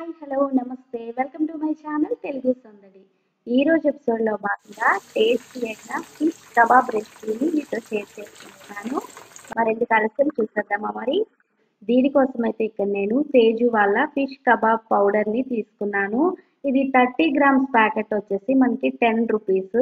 hi hello నమస్తే welcome to my channel Telugu Sandadi ఈ రోజు ఎపిసోడ్లో భాగంగా టేస్టీ అయిన ఫిష్ కబాబ్ రెసిపీని మీతో షేర్ చేసుకుంటున్నాను మరెందుకు ఆలస్యం చూసేద్దామా మరి దీనికోసం అయితే ఇక్కడ నేను తేజు వాళ్ళ ఫిష్ కబాబ్ పౌడర్ని తీసుకున్నాను ఇది థర్టీ గ్రామ్స్ ప్యాకెట్ వచ్చేసి మనకి టెన్ రూపీస్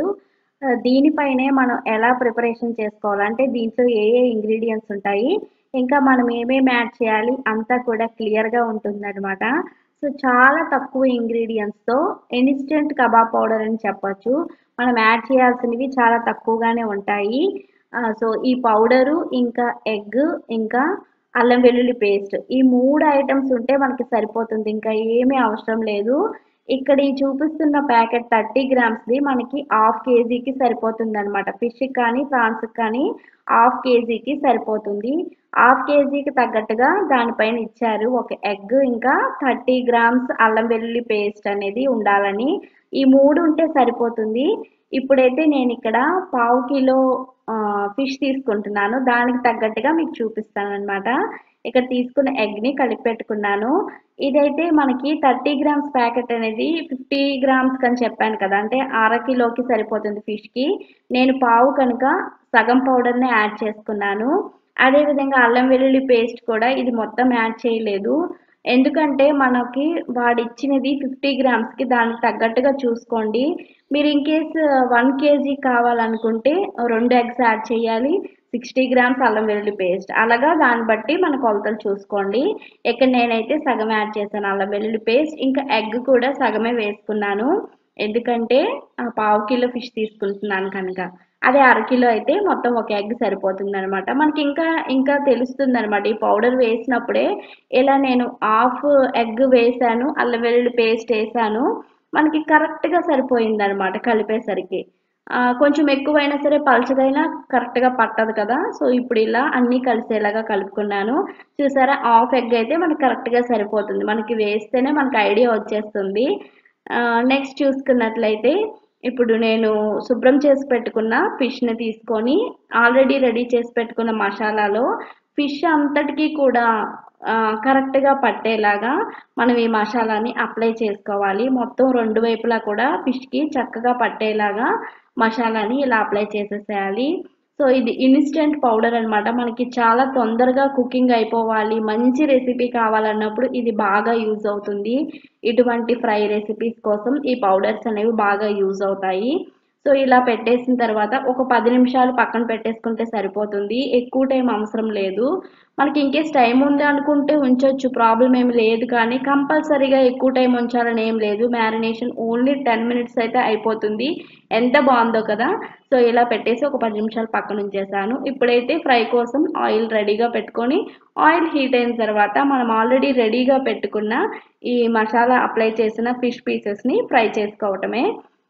దీనిపైనే మనం ఎలా ప్రిపరేషన్ చేసుకోవాలంటే దీంట్లో ఏ ఏ ఇంగ్రీడియంట్స్ ఉంటాయి ఇంకా మనం ఏమేమి యాడ్ చేయాలి అంతా కూడా క్లియర్గా ఉంటుందన్నమాట సో చాలా తక్కువ ఇంగ్రీడియంట్స్తో ఇన్స్టెంట్ కబాబ్ పౌడర్ అని చెప్పొచ్చు మనం యాడ్ చేయాల్సినవి చాలా తక్కువగానే ఉంటాయి సో ఈ పౌడరు ఇంకా ఎగ్ ఇంకా అల్లం వెల్లుల్లి పేస్ట్ ఈ మూడు ఐటమ్స్ ఉంటే మనకి సరిపోతుంది ఇంకా ఏమీ అవసరం లేదు ఇక్కడ ఈ చూపిస్తున్న ప్యాకెట్ థర్టీ గ్రామ్స్ది మనకి హాఫ్ కేజీకి సరిపోతుంది అనమాట ఫిష్కి కానీ ప్రాన్స్కి కానీ హాఫ్ కేజీకి సరిపోతుంది హాఫ్ కేజీకి తగ్గట్టుగా దానిపైన ఇచ్చారు ఒక ఎగ్ ఇంకా థర్టీ గ్రామ్స్ అల్లం వెల్లుల్లి పేస్ట్ అనేది ఉండాలని ఈ మూడు ఉంటే సరిపోతుంది ఇప్పుడైతే నేను ఇక్కడ పావు కిలో ఫిష్ తీసుకుంటున్నాను దానికి తగ్గట్టుగా మీకు చూపిస్తాను అనమాట ఇక్కడ తీసుకున్న ఎగ్ని కలిపి పెట్టుకున్నాను ఇదైతే మనకి థర్టీ గ్రామ్స్ ప్యాకెట్ అనేది ఫిఫ్టీ గ్రామ్స్ అని చెప్పాను కదా అంటే అర కిలోకి సరిపోతుంది ఫిష్కి నేను పావు కనుక సగం పౌడర్ని యాడ్ చేసుకున్నాను అదేవిధంగా అల్లం వెల్లుల్లి పేస్ట్ కూడా ఇది మొత్తం యాడ్ చేయలేదు ఎందుకంటే మనకి వాడు ఇచ్చినది ఫిఫ్టీ గ్రామ్స్కి దానికి తగ్గట్టుగా చూసుకోండి మీరు ఇన్ కేస్ వన్ కేజీ కావాలనుకుంటే రెండు ఎగ్స్ యాడ్ చేయాలి సిక్స్టీ గ్రామ్స్ అల్లం వెల్లుల్లి పేస్ట్ అలాగా దాన్ని బట్టి మన కొలతలు చూసుకోండి ఇక్కడ నేనైతే సగం యాడ్ చేశాను అల్లం వెల్లుల్లి పేస్ట్ ఇంకా ఎగ్ కూడా సగమే వేసుకున్నాను ఎందుకంటే పావు కిలో ఫిష్ తీసుకుంటున్నాను కనుక అదే అరకిలో అయితే మొత్తం ఒక ఎగ్ సరిపోతుంది అనమాట మనకి ఇంకా ఇంకా తెలుస్తుంది అనమాట ఈ పౌడర్ వేసినప్పుడే ఇలా నేను హాఫ్ ఎగ్ వేసాను అల్లం వెల్లుల్లి పేస్ట్ వేసాను మనకి కరెక్ట్గా సరిపోయింది అనమాట కలిపేసరికి కొంచెం ఎక్కువైనా సరే పలచగైనా కరెక్ట్గా పట్టదు కదా సో ఇప్పుడు ఇలా అన్నీ కలిసేలాగా కలుపుకున్నాను చూసారా హాఫ్ ఎగ్ అయితే మనకి కరెక్ట్గా సరిపోతుంది మనకి వేస్తేనే మనకి ఐడియా వచ్చేస్తుంది నెక్స్ట్ చూసుకున్నట్లయితే ఇప్పుడు నేను శుభ్రం చేసి పెట్టుకున్న ఫిష్ని తీసుకొని ఆల్రెడీ రెడీ చేసి పెట్టుకున్న మసాలాలో ఫిష్ అంతటికీ కూడా కరెక్ట్గా పట్టేలాగా మనం ఈ మసాలాని అప్లై చేసుకోవాలి మొత్తం రెండు వైపులా కూడా ఫిష్కి చక్కగా పట్టేలాగా మసాలాని ఇలా అప్లై చేసేసేయాలి సో ఇది ఇన్స్టెంట్ పౌడర్ అనమాట మనకి చాలా తొందరగా కుకింగ్ అయిపోవాలి మంచి రెసిపీ కావాలన్నప్పుడు ఇది బాగా యూజ్ అవుతుంది ఇటువంటి ఫ్రై రెసిపీస్ కోసం ఈ పౌడర్స్ అనేవి బాగా యూజ్ అవుతాయి సో ఇలా పెట్టేసిన తర్వాత ఒక పది నిమిషాలు పక్కన పెట్టేసుకుంటే సరిపోతుంది ఎక్కువ టైం అవసరం లేదు మనకి ఇంకేస్ టైం ఉంది అనుకుంటే ఉంచవచ్చు ప్రాబ్లం ఏమి లేదు కానీ కంపల్సరీగా ఎక్కువ టైం ఉంచాలని ఏం లేదు మ్యారినేషన్ ఓన్లీ టెన్ మినిట్స్ అయితే అయిపోతుంది ఎంత బాగుందో కదా సో ఇలా పెట్టేసి ఒక పది నిమిషాలు పక్కన ఉంచేసాను ఇప్పుడైతే ఫ్రై కోసం ఆయిల్ రెడీగా పెట్టుకొని ఆయిల్ హీట్ అయిన తర్వాత మనం ఆల్రెడీ రెడీగా పెట్టుకున్న ఈ మసాలా అప్లై చేసిన ఫిష్ పీసెస్ని ఫ్రై చేసుకోవటమే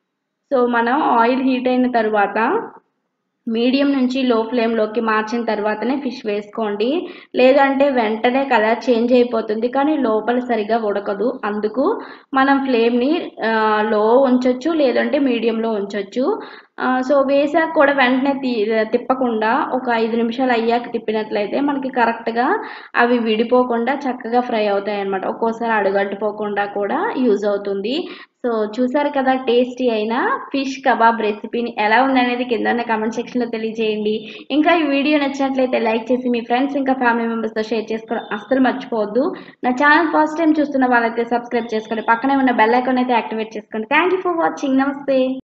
సో మనం ఆయిల్ హీట్ అయిన తర్వాత మీడియం నుంచి లో ఫ్లేమ్లోకి మార్చిన తర్వాతనే ఫిష్ వేసుకోండి లేదంటే వెంటనే కలర్ చేంజ్ అయిపోతుంది కానీ లోపల సరిగా ఉడకదు అందుకు మనం ఫ్లేమ్ని లో ఉంచవచ్చు లేదంటే మీడియంలో ఉంచవచ్చు సో వేసాక కూడా వెంటనే తీ తిప్పకుండా ఒక ఐదు నిమిషాలు అయ్యాక తిప్పినట్లయితే మనకి కరెక్ట్గా అవి విడిపోకుండా చక్కగా ఫ్రై అవుతాయి అనమాట ఒక్కోసారి అడుగంటిపోకుండా కూడా యూజ్ అవుతుంది సో చూసారు కదా టేస్టీ అయిన ఫిష్ కబాబ్ రెసిపీని ఎలా ఉందనేది కింద కామెంట్ సెక్షన్లో తెలియజేయండి ఇంకా ఈ వీడియో నచ్చినట్లయితే లైక్ చేసి మీ ఫ్రెండ్స్ ఇంకా ఫ్యామిలీ మెంబర్స్తో షేర్ చేసుకోవడం అస్సలు మర్చిపోవద్దు నా ఛానల్ ఫస్ట్ టైం చూస్తున్న వాళ్ళైతే సబ్స్క్రైబ్ చేసుకోండి పక్కనే ఉన్న బెల్ ఐకాన్ అయితే యాక్టివేట్ చేసుకోండి థ్యాంక్ ఫర్ వాచింగ్ నమస్తే